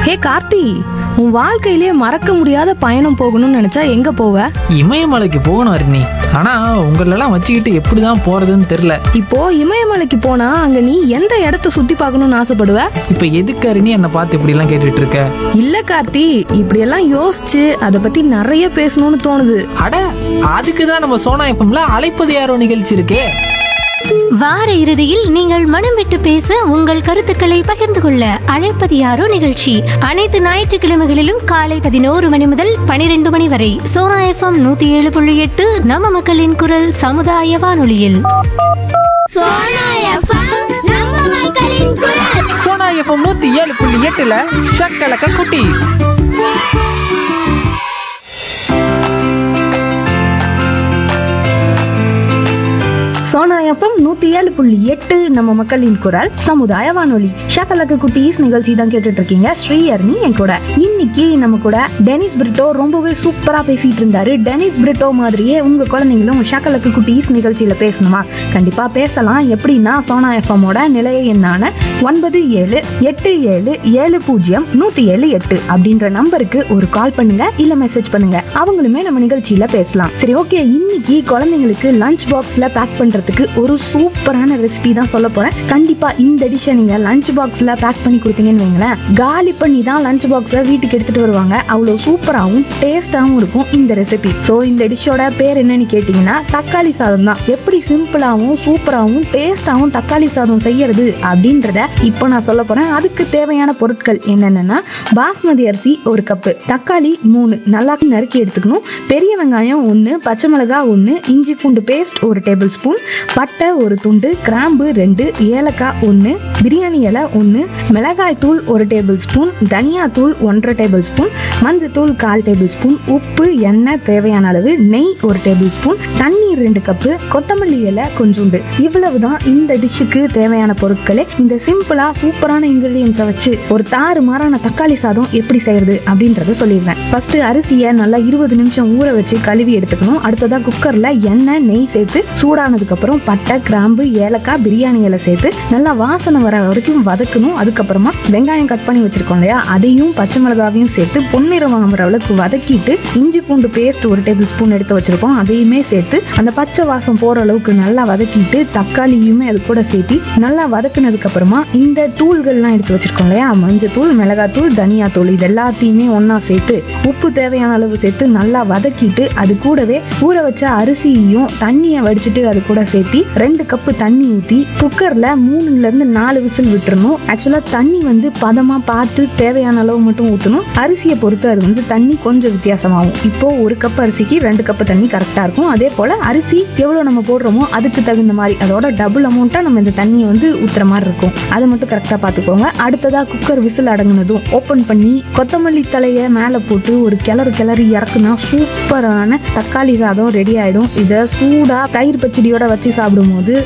ஹே கார்த்தி உன் வாழ்க்கையிலே மறக்க முடியாத பயணம் போகணும்னு நினைச்சா எங்க போவ இமயமலைக்கு போகணும் அருணி ஆனா உங்களெல்லாம் வச்சுக்கிட்டு எப்படிதான் போறதுன்னு தெரியல இப்போ இமயமலைக்கு போனா அங்க நீ எந்த இடத்த சுத்தி பார்க்கணும்னு ஆசைப்படுவ இப்ப எதுக்கு அருணி என்னை பார்த்து இப்படி எல்லாம் கேட்டுட்டு இருக்க இல்ல கார்த்தி இப்படியெல்லாம் யோசிச்சு அதை பத்தி நிறைய பேசணும்னு தோணுது அட அதுக்கு தான் நம்ம சோனா எஃப்எம்ல அழைப்பது யாரோ நிகழ்ச்சி இருக்கே வார இறுதியில் நீங்கள் மனம் விட்டு பேச உங்கள் கருத்துக்களை பகிர்ந்து கொள்ள அழைப்பது யாரோ நிகழ்ச்சி அனைத்து ஞாயிற்றுக்கிழமைகளிலும் காலை பதினோரு மணி முதல் பனிரெண்டு மணி வரை சோனா எஃப்எம் நூத்தி ஏழு புள்ளி எட்டு நம்ம மக்களின் குரல் சமுதாய வானொலியில் சோனா எஃப்எம் நம்ம மக்களின் குரல் சோனா எஃப்எம் நூத்தி ஏழு புள்ளி எட்டுல ஷக்கலக்க குட்டி சோனா எஃப்எம் நூத்தி ஏழு புள்ளி எட்டு நம்ம மக்களின் குரல் சமுதாய வானொலி ஷாக்கலக்கு குட்டீஸ் நிகழ்ச்சி தான் கேட்டுட்டு இருக்கீங்க ஸ்ரீயர்னி என் கூட இன்னைக்கு நம்ம கூட டெனிஸ் பிரிட்டோ ரொம்பவே சூப்பரா பேசிட்டு இருந்தாரு டெனிஸ் பிரிட்டோ மாதிரியே உங்க குழந்தைங்களும் ஷாக்கலக்கு குட்டீஸ் நிகழ்ச்சியில பேசணுமா கண்டிப்பா பேசலாம் எப்படின்னா சோனா எஃப்எம்மோட நிலைய எண்ணான ஒன்பது ஏழு எட்டு ஏழு ஏழு பூஜ்ஜியம் நூத்தி ஏழு எட்டு அப்படின்ற நம்பருக்கு ஒரு கால் பண்ணுங்க இல்ல மெசேஜ் பண்ணுங்க அவங்களுமே நம்ம நிகழ்ச்சியில பேசலாம் சரி ஓகே இன்னைக்கு குழந்தைங்களுக்கு லஞ்ச் பாக்ஸ்ல பேக் பண்றதுக்கு ஒரு சூப்பரான ரெசிபி தான் சொல்ல போறேன் கண்டிப்பா இந்த டிஷ்ஷை நீங்க லஞ்ச் பாக்ஸ்ல பேக் பண்ணி கொடுத்தீங்கன்னு வைங்களேன் காலி பண்ணி தான் லஞ்ச் பாக்ஸை வீட்டுக்கு எடுத்துட்டு வருவாங்க அவ்வளோ சூப்பராகவும் டேஸ்டாகவும் இருக்கும் இந்த ரெசிபி ஸோ இந்த டிஷ்ஷோட பேர் என்னன்னு கேட்டிங்கன்னா தக்காளி சாதம் தான் எப்படி சிம்பிளாகவும் சூப்பராகவும் டேஸ்டாகவும் தக்காளி சாதம் செய்யறது அப்படின்றத இப்போ நான் சொல்ல போறேன் அதுக்கு தேவையான பொருட்கள் என்னென்னா பாஸ்மதி அரிசி ஒரு கப்பு தக்காளி மூணு நல்லா நறுக்கி எடுத்துக்கணும் பெரிய வெங்காயம் ஒன்று பச்சை மிளகாய் ஒன்று இஞ்சி பூண்டு பேஸ்ட் ஒரு டேபிள் ஸ்பூன் பட்டை ஒரு துண்டு கிராம்பு ரெண்டு ஏலக்காய் ஒன்று பிரியாணி இலை ஒன்று மிளகாய் தூள் ஒரு டேபிள் ஸ்பூன் தனியா தூள் ஒன்றரை டேபிள் ஸ்பூன் மஞ்சத்தூள் கால் டேபிள் ஸ்பூன் உப்பு எண்ணெய் தேவையான அளவு நெய் ஒரு டேபிள் ஸ்பூன் தண்ணீர் ரெண்டு கப்பு கொத்தமல்லி இலை கொஞ்சோண்டு இவ்வளவுதான் இந்த டிஷ்ஷுக்கு தேவையான பொருட்களே இந்த சிம்பிளா சூப்பரான இன்கிரீடியன்ஸை வச்சு ஒரு தாறு மாறான தக்காளி சாதம் எப்படி செய்யறது அப்படின்றத சொல்லிடுறேன் ஃபர்ஸ்ட் அரிசியை நல்லா இருபது நிமிஷம் ஊற வச்சு கழுவி எடுத்துக்கணும் அடுத்ததா குக்கர்ல எண்ணெய் நெய் சேர்த்து சூடானதுக்கு அப்புறம் பட்டை கிராம்பு ஏலக்காய் பிரியாணி இலை சேர்த்து நல்லா வாசனை வர வரைக்கும் வதக்கணும் அதுக்கப்புறமா வெங்காயம் கட் பண்ணி வச்சிருக்கோம் இல்லையா அதையும் பச்சை மிளகாவையும் சேர்த்து பொன்னிறம் வாங்குற அளவுக்கு வதக்கிட்டு இஞ்சி பூண்டு பேஸ்ட் ஒரு டேபிள் ஸ்பூன் எடுத்து வச்சிருக்கோம் அதையுமே சேர்த்து அந்த பச்சை வாசம் போற அளவுக்கு நல்லா வதக்கிட்டு தக்காளியுமே அது கூட சேர்த்து நல்லா வதக்குனதுக்கு அப்புறமா இந்த தூள்கள்லாம் எடுத்து வச்சிருக்கோம் இல்லையா மஞ்சத்தூள் மிளகாத்தூள் தனியாத்தூள் இது எல்லாத்தையுமே ஒண்ணா சேர்த்து உப்பு தேவையான அளவு சேர்த்து நல்லா வதக்கிட்டு அது கூடவே ஊற வச்ச அரிசியையும் தண்ணியை வடிச்சிட்டு அது கூட சேர்த்து ரெண்டு கப்பு தண்ணி ஊற்றி குக்கர்ல மூணுல இருந்து நாலு விசில் விட்டுறணும் ஆக்சுவலா தண்ணி வந்து பதமா பார்த்து தேவையான அளவு மட்டும் ஊற்றணும் அரிசியை பொறுத்து அது வந்து தண்ணி கொஞ்சம் வித்தியாசமாகும் இப்போ ஒரு கப் அரிசிக்கு ரெண்டு கப்பு தண்ணி கரெக்டா இருக்கும் அதே போல அரிசி எவ்வளவு நம்ம போடுறோமோ அதுக்கு தகுந்த மாதிரி அதோட டபுள் அமௌண்ட்டா நம்ம இந்த தண்ணியை வந்து ஊத்துற மாதிரி இருக்கும் அதை மட்டும் கரெக்டா பார்த்துக்கோங்க அடுத்ததா குக்கர் விசில் அடங்குனதும் ஓப்பன் பண்ணி கொத்தமல்லி தலையை மேலே போட்டு ஒரு கிளறு கிளறி இறக்குனா சூப்பரான தக்காளி சாதம் ரெடி ஆயிடும் இதை சூடா தயிர் பச்சடியோட வச்சு சாப்பிடும்போது